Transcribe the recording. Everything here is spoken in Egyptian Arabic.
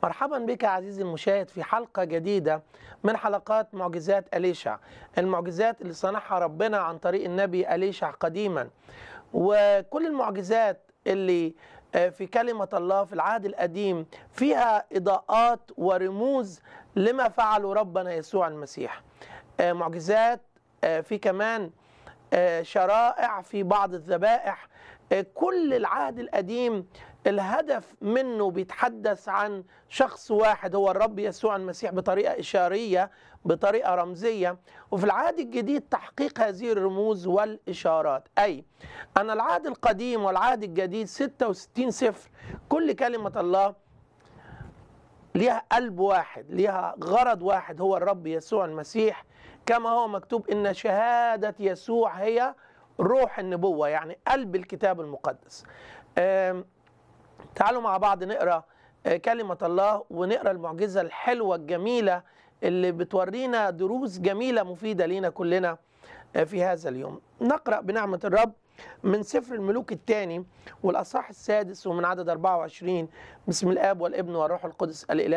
مرحبا بك يا عزيزي المشاهد في حلقة جديدة من حلقات معجزات أليشع المعجزات اللي صنعها ربنا عن طريق النبي أليشع قديما وكل المعجزات اللي في كلمة الله في العهد القديم فيها إضاءات ورموز لما فعله ربنا يسوع المسيح معجزات في كمان شرائع في بعض الذبائح كل العهد القديم الهدف منه بيتحدث عن شخص واحد هو الرب يسوع المسيح بطريقة إشارية بطريقة رمزية وفي العهد الجديد تحقيق هذه الرموز والإشارات أي أن العهد القديم والعهد الجديد 66 سفر كل كلمة الله ليها قلب واحد ليها غرض واحد هو الرب يسوع المسيح كما هو مكتوب إن شهادة يسوع هي روح النبوة يعني قلب الكتاب المقدس تعالوا مع بعض نقرأ كلمة الله ونقرأ المعجزة الحلوة الجميلة اللي بتورينا دروس جميلة مفيدة لينا كلنا في هذا اليوم نقرأ بنعمة الرب من سفر الملوك الثاني والأصحاح السادس ومن عدد 24 بسم الآب والابن والروح القدس الإله